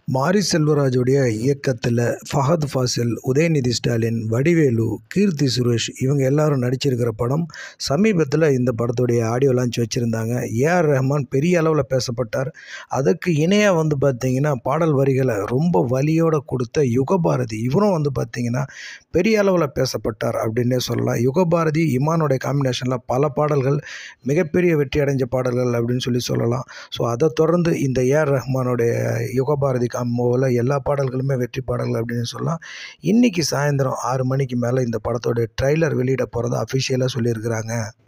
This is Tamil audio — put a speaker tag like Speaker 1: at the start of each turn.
Speaker 1: மாரி செல்வராஜுடைய இயக்கத்தில் ஃபஹத் ஃபாசில் உதயநிதி ஸ்டாலின் வடிவேலு கீர்த்தி சுரேஷ் இவங்க எல்லாரும் நடிச்சிருக்கிற படம் சமீபத்தில் இந்த படத்துடைய ஆடியோ லான்ச் வச்சுருந்தாங்க ஏஆர் ரஹ்மான் பெரிய அளவில் பேசப்பட்டார் அதுக்கு இணையாக வந்து பார்த்திங்கன்னா பாடல் வரிகளை ரொம்ப வலியோடு கொடுத்த யுகபாரதி இவரும் வந்து பார்த்திங்கன்னா பெரிய அளவில் பேசப்பட்டார் அப்படின்னே சொல்லலாம் யுகபாரதி இமானுடைய காம்பினேஷனில் பல பாடல்கள் மிகப்பெரிய வெற்றி அடைஞ்ச பாடல்கள் அப்படின்னு சொல்லி சொல்லலாம் ஸோ அதை தொடர்ந்து இந்த ஏஆர் ரஹ்மானுடைய யுகபாரதி காம்போவில் எல்லா பாடல்களுமே வெற்றி பாடல்கள் அப்படின்னு சொல்லலாம் இன்றைக்கி சாயந்தரம் ஆறு மணிக்கு மேலே இந்த படத்தோட ட்ரைலர் வெளியிட போகிறதா அஃபிஷியலாக சொல்லியிருக்கிறாங்க